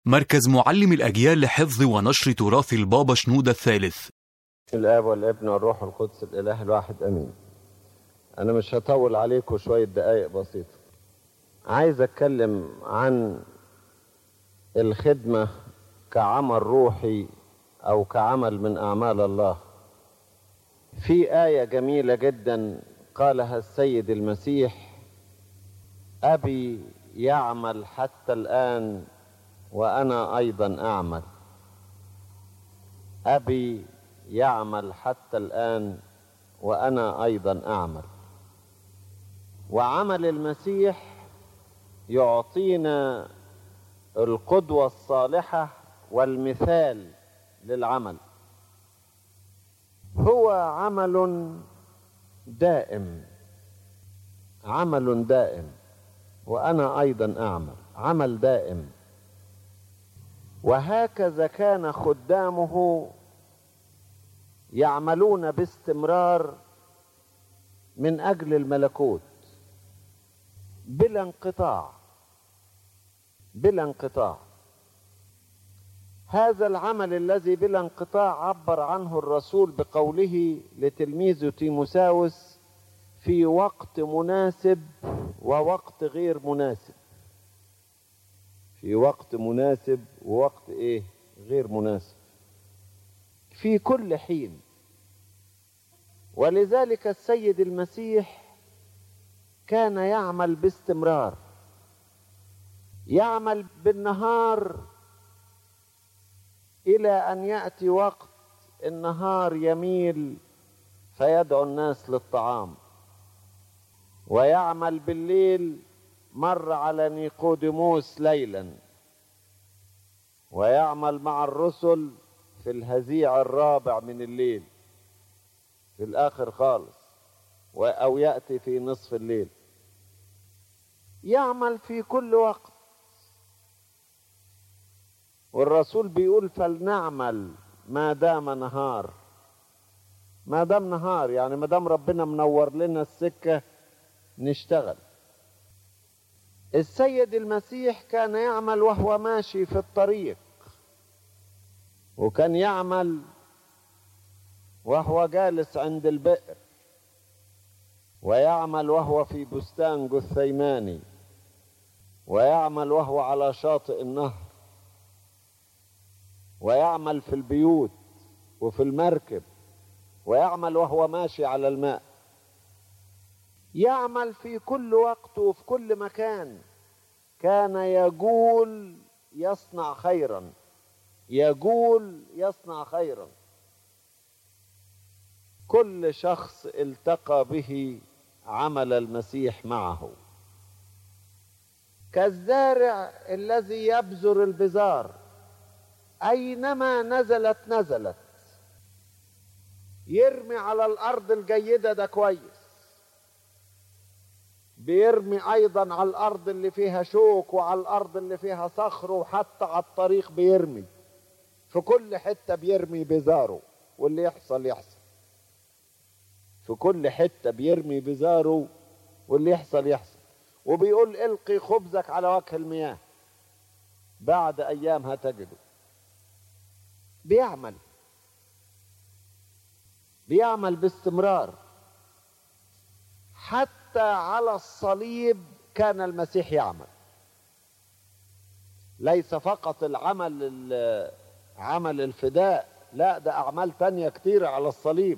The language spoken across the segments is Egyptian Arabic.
مركز معلم الأجيال لحفظ ونشر تراث البابا شنودة الثالث الاب والابن والروح القدس الاله الواحد امين انا مش هطول عليكم شويه دقائق بسيطه عايز اتكلم عن الخدمه كعمل روحي او كعمل من اعمال الله في ايه جميله جدا قالها السيد المسيح ابي يعمل حتى الان وانا ايضا اعمل ابي يعمل حتى الآن وأنا أيضا أعمل وعمل المسيح يعطينا القدوة الصالحة والمثال للعمل هو عمل دائم عمل دائم وأنا أيضا أعمل عمل دائم وهكذا كان خدامه يعملون باستمرار من اجل الملكوت بلا انقطاع بلا انقطاع هذا العمل الذي بلا انقطاع عبر عنه الرسول بقوله لتلميذه تيموساوس في وقت مناسب ووقت غير مناسب في وقت مناسب ووقت ايه غير مناسب في كل حين ولذلك السيد المسيح كان يعمل باستمرار يعمل بالنهار الى ان ياتي وقت النهار يميل فيدعو الناس للطعام ويعمل بالليل مر على نيقوديموس ليلا ويعمل مع الرسل في الهزيع الرابع من الليل في الآخر خالص أو يأتي في نصف الليل يعمل في كل وقت والرسول بيقول فلنعمل ما دام نهار ما دام نهار يعني ما دام ربنا منور لنا السكة نشتغل السيد المسيح كان يعمل وهو ماشي في الطريق وكان يعمل وهو جالس عند البئر ويعمل وهو في بستان جثيماني ويعمل وهو على شاطئ النهر ويعمل في البيوت وفي المركب ويعمل وهو ماشي على الماء يعمل في كل وقت وفي كل مكان كان يقول يصنع خيرا يقول يصنع خيرا كل شخص التقى به عمل المسيح معه كالزارع الذي يبذر البزار اينما نزلت نزلت يرمي على الارض الجيده ده كويس بيرمي ايضا على الارض اللي فيها شوك وعلى الارض اللي فيها صخر وحتى على الطريق بيرمي في كل حتة بيرمي بزاره واللي يحصل يحصل في كل حتة بيرمي بزاره واللي يحصل يحصل وبيقول القي خبزك على وجه المياه بعد ايام هتجده بيعمل بيعمل باستمرار حتى على الصليب كان المسيح يعمل ليس فقط العمل عمل الفداء لا ده أعمال تانية كتيرة على الصليب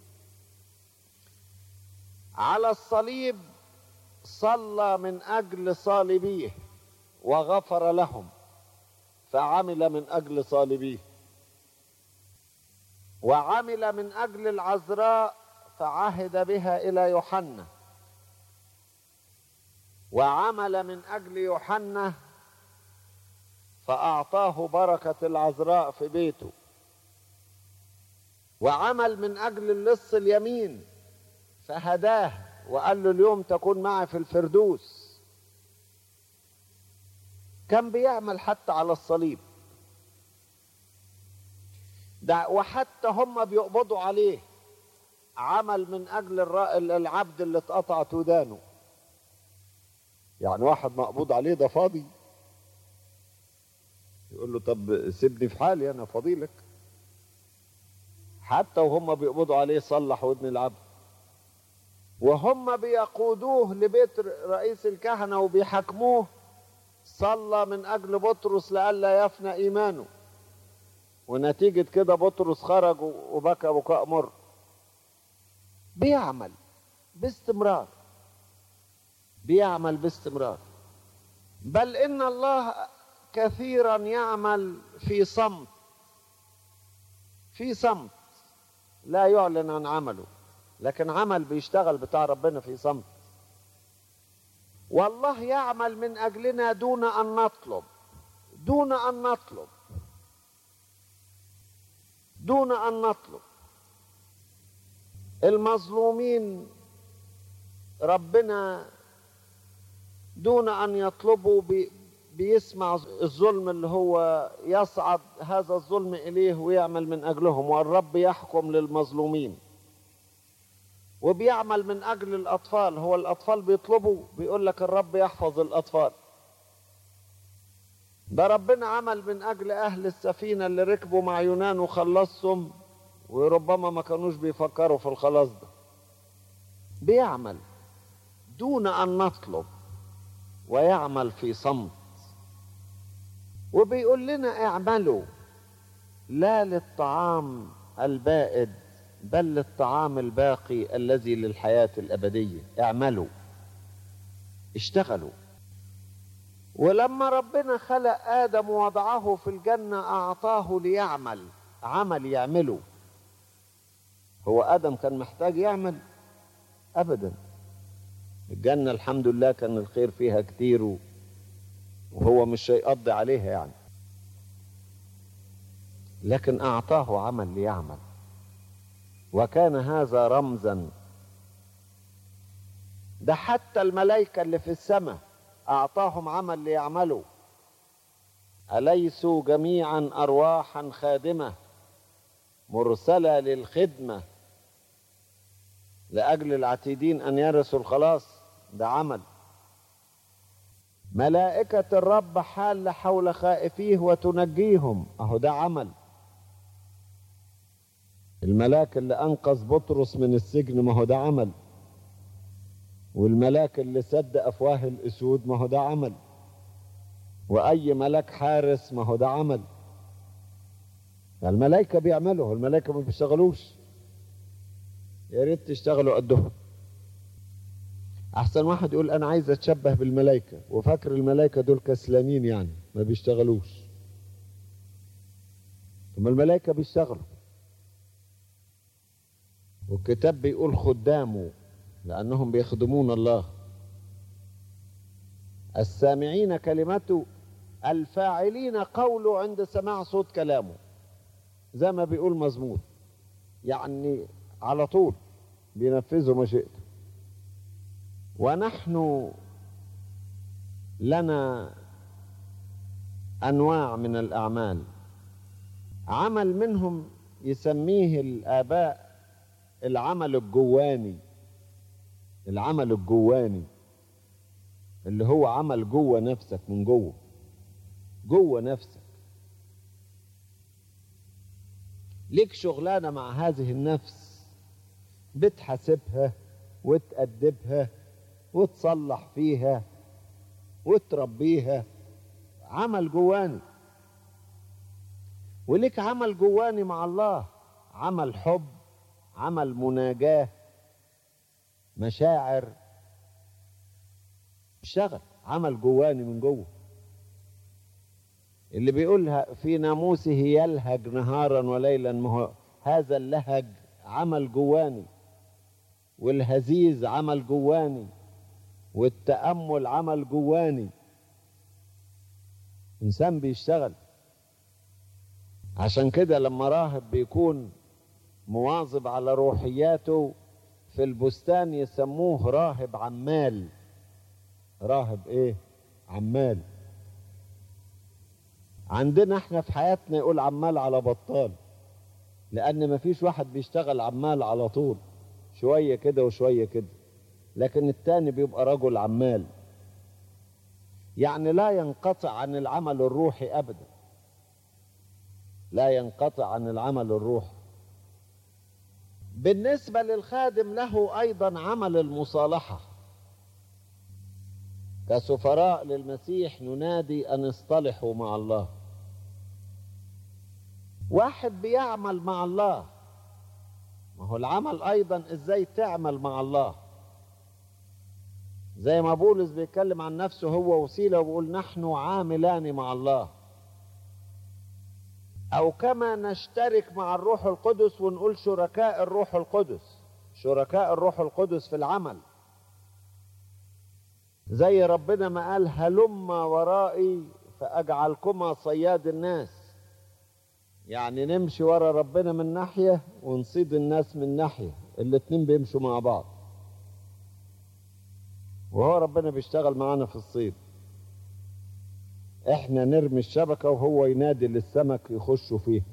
على الصليب صلى من أجل صالبيه وغفر لهم فعمل من أجل صالبيه وعمل من أجل العذراء فعهد بها إلى يوحنا وعمل من أجل يوحنا فأعطاه بركة العذراء في بيته وعمل من أجل اللص اليمين فهداه وقال له اليوم تكون معي في الفردوس كان بيعمل حتى على الصليب ده وحتى هم بيقبضوا عليه عمل من أجل العبد اللي اتقطعت ودانه يعني واحد مقبوض عليه ده فاضي يقول له طب سيبني في حالي انا فضيلك حتى وهم بيقبضوا عليه صلح ودن العبد وهم بيقودوه لبيت رئيس الكهنة وبيحاكموه صلى من أجل بطرس لئلا يفنى إيمانه ونتيجة كده بطرس خرج وبكى بكاء مر بيعمل باستمرار بيعمل باستمرار بل إن الله كثيرا يعمل في صمت في صمت لا يعلن عن عمله لكن عمل بيشتغل بتاع ربنا في صمت والله يعمل من اجلنا دون ان نطلب دون ان نطلب دون ان نطلب المظلومين ربنا دون ان يطلبوا بي بيسمع الظلم اللي هو يصعد هذا الظلم اليه ويعمل من اجلهم والرب يحكم للمظلومين وبيعمل من اجل الاطفال هو الاطفال بيطلبوا بيقول لك الرب يحفظ الاطفال ده ربنا عمل من اجل اهل السفينه اللي ركبوا مع يونان وخلصهم وربما ما كانوش بيفكروا في الخلاص ده بيعمل دون ان نطلب ويعمل في صمت وبيقول لنا اعملوا لا للطعام البائد بل للطعام الباقي الذي للحياة الأبدية اعملوا اشتغلوا ولما ربنا خلق آدم ووضعه في الجنة أعطاه ليعمل عمل يعمله هو آدم كان محتاج يعمل أبدا الجنة الحمد لله كان الخير فيها كتير وهو مش هيقضي عليها يعني لكن أعطاه عمل ليعمل وكان هذا رمزا ده حتى الملائكة اللي في السماء أعطاهم عمل ليعملوا أليسوا جميعا أرواحا خادمة مرسلة للخدمة لأجل العتيدين أن يرثوا الخلاص ده عمل ملائكة الرب حال حول خائفيه وتنجيهم أهو ده عمل الملاك اللي أنقذ بطرس من السجن ما هو ده عمل والملاك اللي سد أفواه الأسود ما هو ده عمل وأي ملاك حارس ما هو ده عمل الملائكة بيعملوا الملائكة ما بيشتغلوش يا ريت تشتغلوا قدهم احسن واحد يقول انا عايز اتشبه بالملائكه وفاكر الملائكه دول كسلانين يعني ما بيشتغلوش ثم الملائكه بيشتغلوا والكتاب بيقول خدامه لانهم بيخدمون الله السامعين كلمته الفاعلين قوله عند سماع صوت كلامه زي ما بيقول مزمور يعني على طول بينفذوا مشيئته ونحن لنا انواع من الاعمال عمل منهم يسميه الاباء العمل الجواني العمل الجواني اللي هو عمل جوه نفسك من جوه جوه نفسك ليك شغلانه مع هذه النفس بتحاسبها وتأدبها وتصلح فيها وتربيها عمل جواني وليك عمل جواني مع الله عمل حب عمل مناجاة مشاعر شغل عمل جواني من جوه اللي بيقولها في ناموسه يلهج نهارا وليلا ما هو هذا اللهج عمل جواني والهزيز عمل جواني والتأمل عمل جواني إنسان بيشتغل عشان كده لما راهب بيكون مواظب على روحياته في البستان يسموه راهب عمال راهب ايه عمال عندنا احنا في حياتنا يقول عمال على بطال لان مفيش واحد بيشتغل عمال على طول شوية كده وشوية كده لكن التاني بيبقى رجل عمال يعني لا ينقطع عن العمل الروحي ابدا لا ينقطع عن العمل الروحي بالنسبة للخادم له أيضا عمل المصالحة كسفراء للمسيح ننادي أن اصطلحوا مع الله واحد بيعمل مع الله ما هو العمل أيضا إزاي تعمل مع الله زي ما بولس بيتكلم عن نفسه هو وسيلة وبيقول نحن عاملان مع الله أو كما نشترك مع الروح القدس ونقول شركاء الروح القدس شركاء الروح القدس في العمل زي ربنا ما قال هلم ورائي فأجعلكما صياد الناس يعني نمشي ورا ربنا من ناحية ونصيد الناس من ناحية الاتنين بيمشوا مع بعض وهو ربنا بيشتغل معانا في الصيد احنا نرمي الشبكة وهو ينادي للسمك يخشوا فيه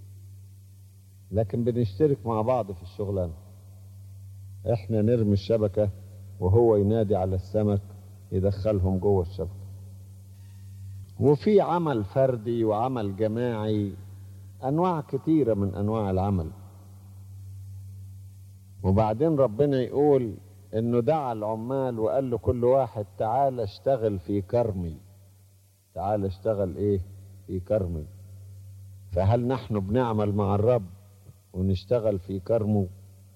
لكن بنشترك مع بعض في الشغلانة احنا نرمي الشبكة وهو ينادي على السمك يدخلهم جوه الشبكة وفي عمل فردي وعمل جماعي انواع كتيرة من انواع العمل وبعدين ربنا يقول انه دعا العمال وقال له كل واحد تعال اشتغل في كرمي تعال اشتغل ايه في كرمي فهل نحن بنعمل مع الرب ونشتغل في كرمه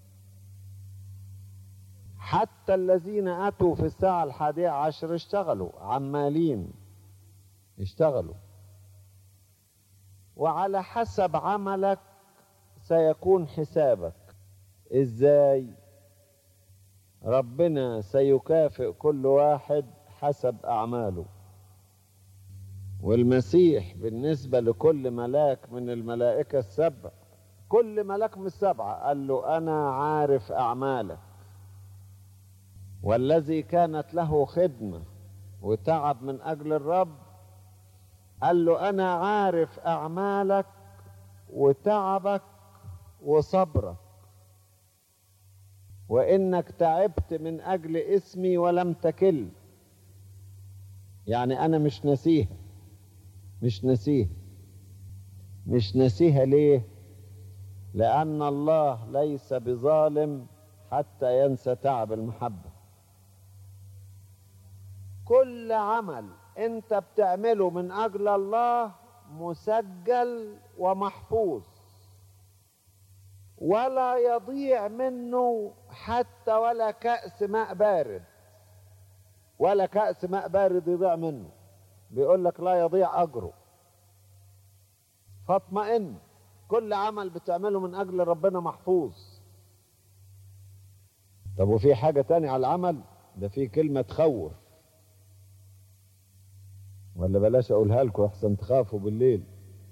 حتى الذين اتوا في الساعة الحادية عشر اشتغلوا عمالين اشتغلوا وعلى حسب عملك سيكون حسابك ازاي ربنا سيكافئ كل واحد حسب اعماله والمسيح بالنسبه لكل ملاك من الملائكه السبع كل ملاك من السبعه قال له انا عارف اعمالك والذي كانت له خدمه وتعب من اجل الرب قال له انا عارف اعمالك وتعبك وصبرك وانك تعبت من اجل اسمي ولم تكل يعني انا مش نسيها مش نسيها مش نسيها ليه لان الله ليس بظالم حتى ينسى تعب المحبه كل عمل انت بتعمله من اجل الله مسجل ومحفوظ ولا يضيع منه حتى ولا كأس ماء بارد ولا كأس ماء بارد يضيع منه بيقول لك لا يضيع أجره فاطمئن كل عمل بتعمله من أجل ربنا محفوظ طب وفي حاجة تانية على العمل ده في كلمة تخوف ولا بلاش أقولها لكم أحسن تخافوا بالليل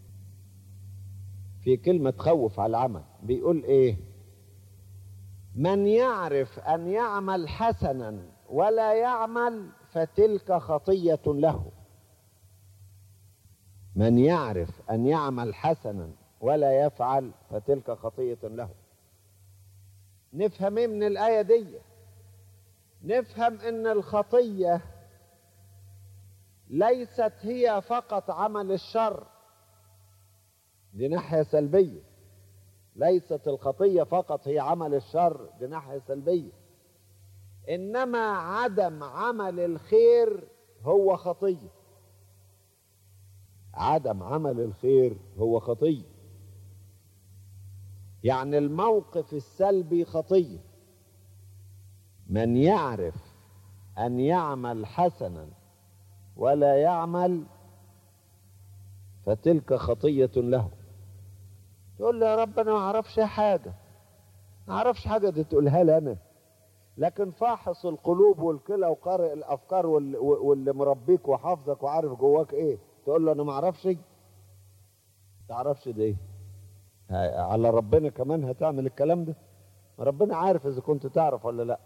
في كلمة تخوف على العمل بيقول ايه من يعرف ان يعمل حسنا ولا يعمل فتلك خطية له من يعرف ان يعمل حسنا ولا يفعل فتلك خطية له نفهم ايه من الآية دي نفهم ان الخطية ليست هي فقط عمل الشر دي ناحية سلبية ليست الخطية فقط هي عمل الشر دي ناحية سلبية إنما عدم عمل الخير هو خطية عدم عمل الخير هو خطية يعني الموقف السلبي خطية من يعرف أن يعمل حسنا ولا يعمل فتلك خطية له تقول له يا رب انا ما اعرفش حاجه ما اعرفش حاجه دي تقولها لي انا لكن فاحص القلوب والكلى وقارئ الافكار واللي, واللي مربيك وحافظك وعارف جواك ايه تقول له انا ما اعرفش تعرفش ده ايه على ربنا كمان هتعمل الكلام ده ربنا عارف اذا كنت تعرف ولا لا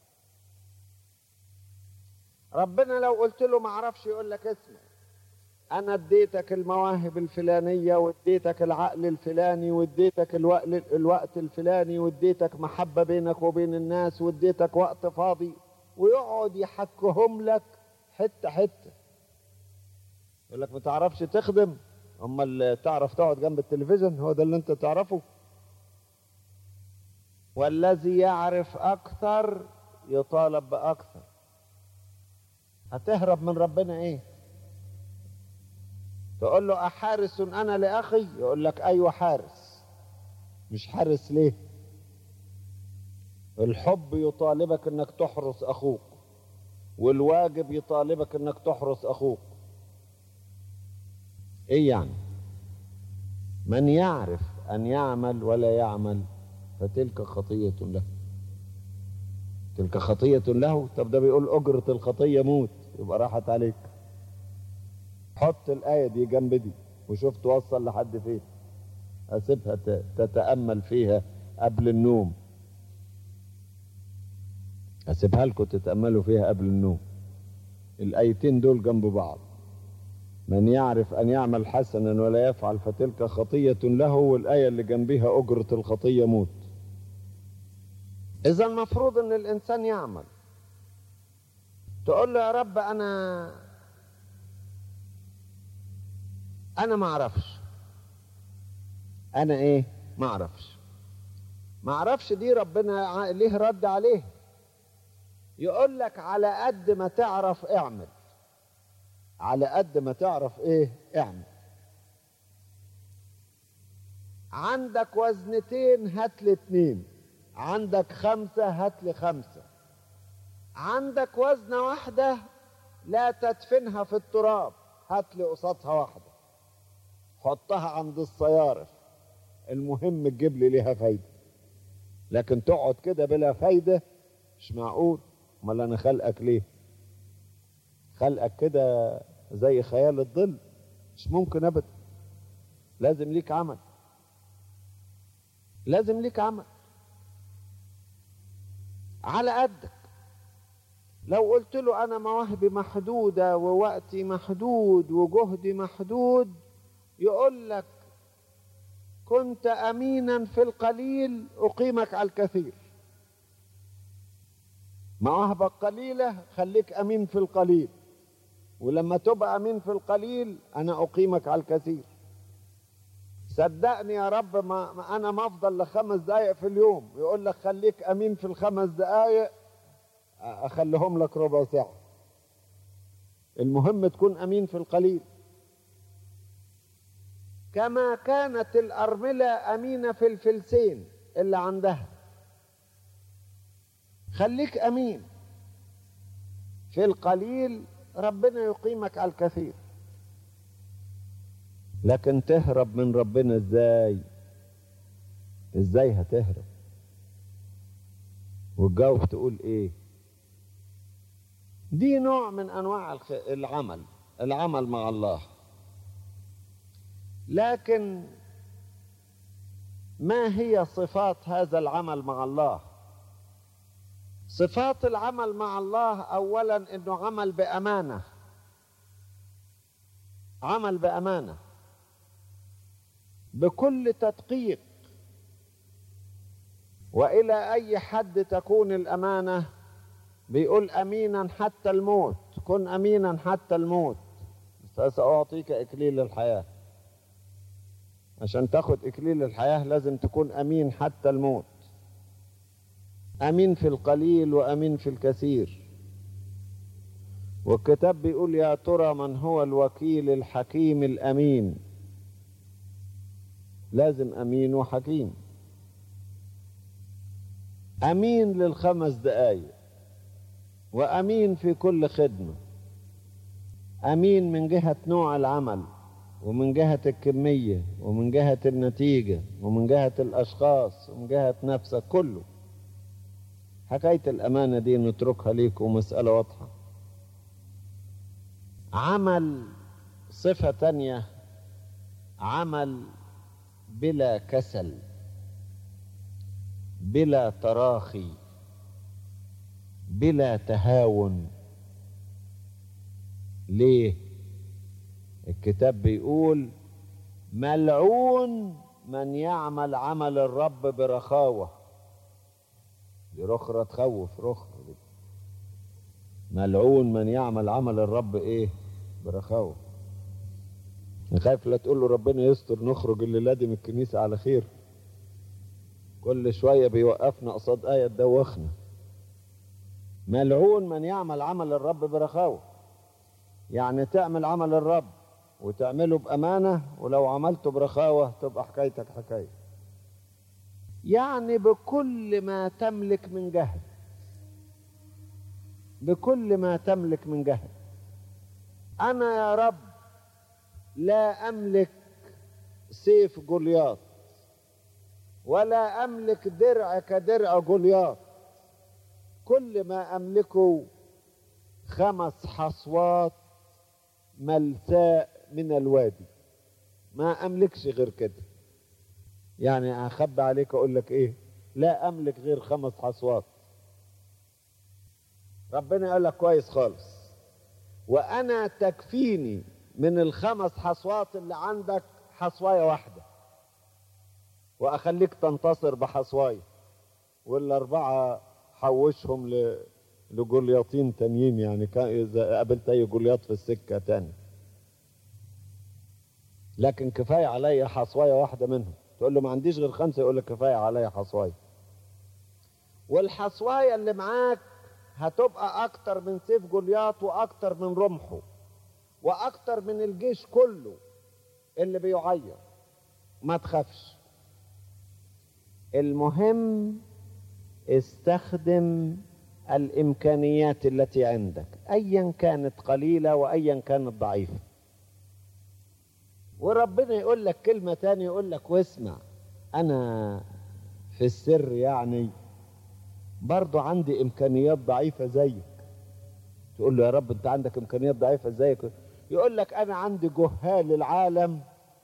ربنا لو قلت له ما اعرفش يقول لك اسمع انا اديتك المواهب الفلانيه واديتك العقل الفلاني واديتك الوقت الوقت الفلاني واديتك محبه بينك وبين الناس واديتك وقت فاضي ويقعد يحكهم لك حته حته يقول لك ما تعرفش تخدم امال تعرف تقعد جنب التلفزيون هو ده اللي انت تعرفه والذي يعرف اكثر يطالب باكثر هتهرب من ربنا ايه تقول له احارس انا لاخي يقول لك ايوه حارس مش حارس ليه الحب يطالبك انك تحرس اخوك والواجب يطالبك انك تحرس اخوك ايه يعني من يعرف ان يعمل ولا يعمل فتلك خطية له تلك خطية له طب ده بيقول أجرة الخطية موت يبقى راحت عليك حط الآية دي جنب دي وشوف توصل لحد فين أسيبها تتأمل فيها قبل النوم أسيبها لكم تتأملوا فيها قبل النوم الآيتين دول جنب بعض من يعرف أن يعمل حسنا ولا يفعل فتلك خطية له والآية اللي جنبها أجرة الخطية موت إذا المفروض أن الإنسان يعمل تقول له يا رب أنا أنا ما أعرفش أنا إيه ما أعرفش ما أعرفش دي ربنا ليه رد عليه يقول لك على قد ما تعرف اعمل على قد ما تعرف ايه اعمل عندك وزنتين هات لي اتنين عندك خمسة هات لي خمسة عندك وزنة واحدة لا تدفنها في التراب هات لي قصادها واحدة حطها عند الصيارف المهم تجيب لي ليها فايدة لكن تقعد كده بلا فايدة مش معقول امال انا خلقك ليه خلقك كده زي خيال الظل مش ممكن ابدا لازم ليك عمل لازم ليك عمل على قدك لو قلت له انا مواهبي محدوده ووقتي محدود وجهدي محدود يقول لك كنت امينا في القليل اقيمك على الكثير مواهبك قليله خليك امين في القليل ولما تبقى امين في القليل انا اقيمك على الكثير صدقني يا رب ما, ما انا ما افضل لخمس دقايق في اليوم يقول لك خليك امين في الخمس دقايق اخليهم لك ربع ساعه المهم تكون امين في القليل كما كانت الارمله امينه في الفلسين اللي عندها خليك امين في القليل ربنا يقيمك على الكثير لكن تهرب من ربنا ازاي ازاي هتهرب وتجاوب تقول ايه دي نوع من انواع العمل العمل مع الله لكن ما هي صفات هذا العمل مع الله صفات العمل مع الله اولا انه عمل بامانه عمل بامانه بكل تدقيق والى اي حد تكون الامانه بيقول امينا حتى الموت كن امينا حتى الموت ساعطيك اكليل الحياه عشان تاخد اكليل الحياه لازم تكون امين حتى الموت امين في القليل وامين في الكثير والكتاب بيقول يا ترى من هو الوكيل الحكيم الامين لازم امين وحكيم امين للخمس دقايق وامين في كل خدمه امين من جهه نوع العمل ومن جهه الكميه ومن جهه النتيجه ومن جهه الاشخاص ومن جهه نفسك كله حكايه الامانه دي نتركها ليكم مساله واضحه عمل صفه تانيه عمل بلا كسل بلا تراخي بلا تهاون ليه الكتاب بيقول ملعون من يعمل عمل الرب برخاوة دي رخرة تخوف رخرة دي. ملعون من يعمل عمل الرب ايه برخاوة خايف لا تقول له ربنا يستر نخرج الليله دي من الكنيسه على خير كل شويه بيوقفنا قصاد ايه تدوخنا ملعون من يعمل عمل الرب برخاوه يعني تعمل عمل الرب وتعمله بامانه ولو عملته برخاوه تبقى حكايتك حكايه يعني بكل ما تملك من جهد بكل ما تملك من جهد انا يا رب لا املك سيف جولياط ولا املك درع كدرع جولياط كل ما املكه خمس حصوات ملساء من الوادي ما املكش غير كده يعني اخبي عليك اقول لك ايه لا املك غير خمس حصوات ربنا يقول لك كويس خالص وانا تكفيني من الخمس حصوات اللي عندك حصوايه واحده واخليك تنتصر بحصوايه والاربعه حوشهم ل... لجولياطين تانيين يعني كان اذا قابلت اي جولياط في السكه تاني لكن كفايه عليا حصوايه واحده منهم تقول له ما عنديش غير خمسه يقول لك كفايه عليا حصوايه والحصوايه اللي معاك هتبقى اكتر من سيف جولياط واكتر من رمحه واكتر من الجيش كله اللي بيعير ما تخافش المهم استخدم الامكانيات التي عندك ايا كانت قليله وايا كانت ضعيفه وربنا يقول لك كلمه تانية يقول لك واسمع انا في السر يعني برضو عندي امكانيات ضعيفه زيك تقول له يا رب انت عندك امكانيات ضعيفه زيك يقول لك انا عندي جهال العالم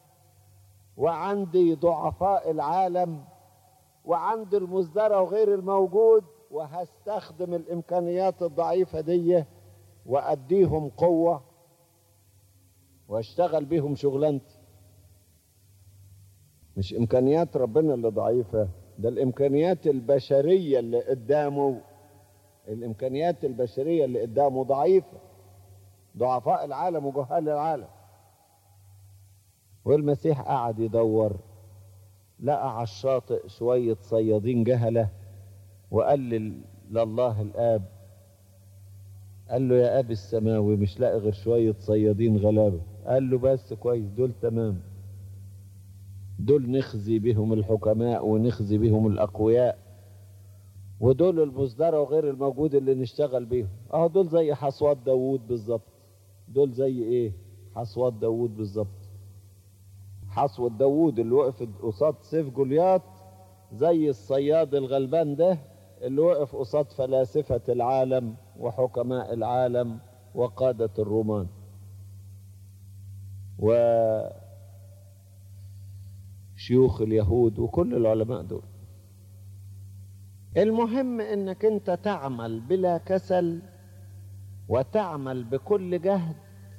وعندي ضعفاء العالم وعندي المزدرى وغير الموجود وهستخدم الامكانيات الضعيفه دي واديهم قوه واشتغل بيهم شغلانتي مش امكانيات ربنا اللي ضعيفه ده الامكانيات البشريه اللي قدامه الامكانيات البشريه اللي قدامه ضعيفه ضعفاء العالم وجهال العالم والمسيح قعد يدور لقى على الشاطئ شويه صيادين جهله وقال لله الاب قال له يا ابي السماوي مش لاقي غير شويه صيادين غلابه قال له بس كويس دول تمام دول نخزي بهم الحكماء ونخزي بهم الاقوياء ودول المصدرة وغير الموجود اللي نشتغل بيهم اه دول زي حصوات داوود بالظبط دول زي ايه حصوات داوود بالظبط حصوة داوود اللي وقفت قصاد سيف جولياط زي الصياد الغلبان ده اللي وقف قصاد فلاسفة العالم وحكماء العالم وقادة الرومان وشيوخ اليهود وكل العلماء دول المهم انك انت تعمل بلا كسل وتعمل بكل جهد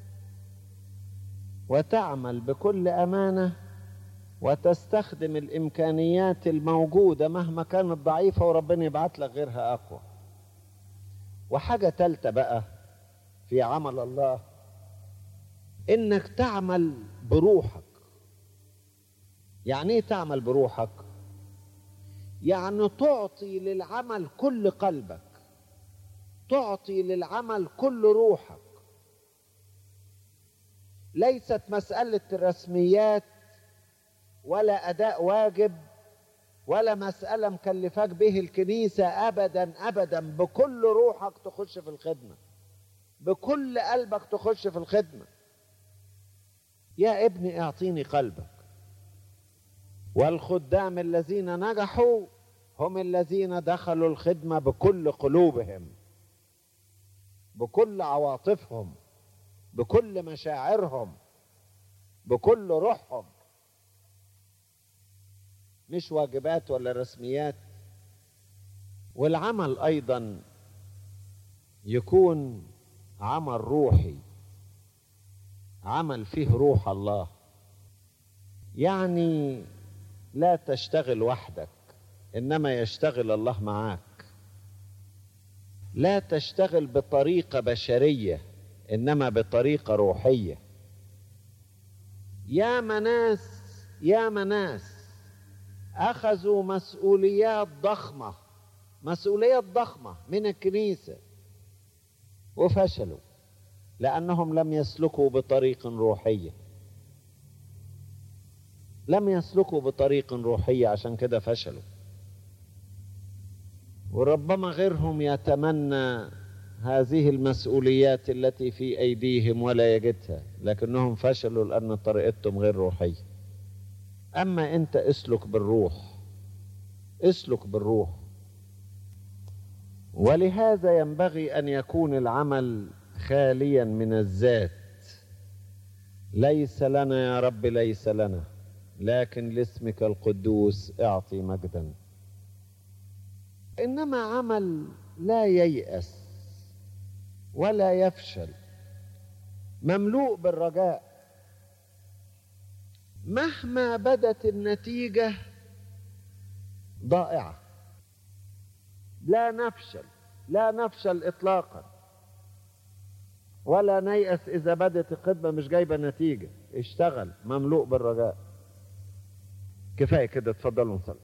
وتعمل بكل امانه وتستخدم الامكانيات الموجوده مهما كانت ضعيفه وربنا يبعت لك غيرها اقوى وحاجه تالته بقى في عمل الله انك تعمل بروحك يعني ايه تعمل بروحك يعني تعطي للعمل كل قلبك تعطي للعمل كل روحك ليست مسألة رسميات ولا أداء واجب ولا مسألة مكلفاك به الكنيسة أبدا أبدا بكل روحك تخش في الخدمة بكل قلبك تخش في الخدمة يا ابني اعطيني قلبك والخدام الذين نجحوا هم الذين دخلوا الخدمة بكل قلوبهم بكل عواطفهم بكل مشاعرهم بكل روحهم مش واجبات ولا رسميات والعمل ايضا يكون عمل روحي عمل فيه روح الله يعني لا تشتغل وحدك انما يشتغل الله معاك لا تشتغل بطريقه بشريه انما بطريقه روحيه يا مناس يا مناس أخذوا مسؤوليات ضخمة مسؤوليات ضخمة من الكنيسة وفشلوا لأنهم لم يسلكوا بطريق روحية لم يسلكوا بطريق روحية عشان كده فشلوا وربما غيرهم يتمنى هذه المسؤوليات التي في أيديهم ولا يجدها لكنهم فشلوا لأن طريقتهم غير روحية أما أنت اسلك بالروح اسلك بالروح ولهذا ينبغي أن يكون العمل خاليا من الذات ليس لنا يا رب ليس لنا لكن لاسمك القدوس اعطي مجدا انما عمل لا ييأس ولا يفشل مملوء بالرجاء مهما بدت النتيجة ضائعة لا نفشل لا نفشل إطلاقا ولا نيأس إذا بدت الخدمة مش جايبة نتيجة اشتغل مملوء بالرجاء كفاية كده اتفضلوا نصلي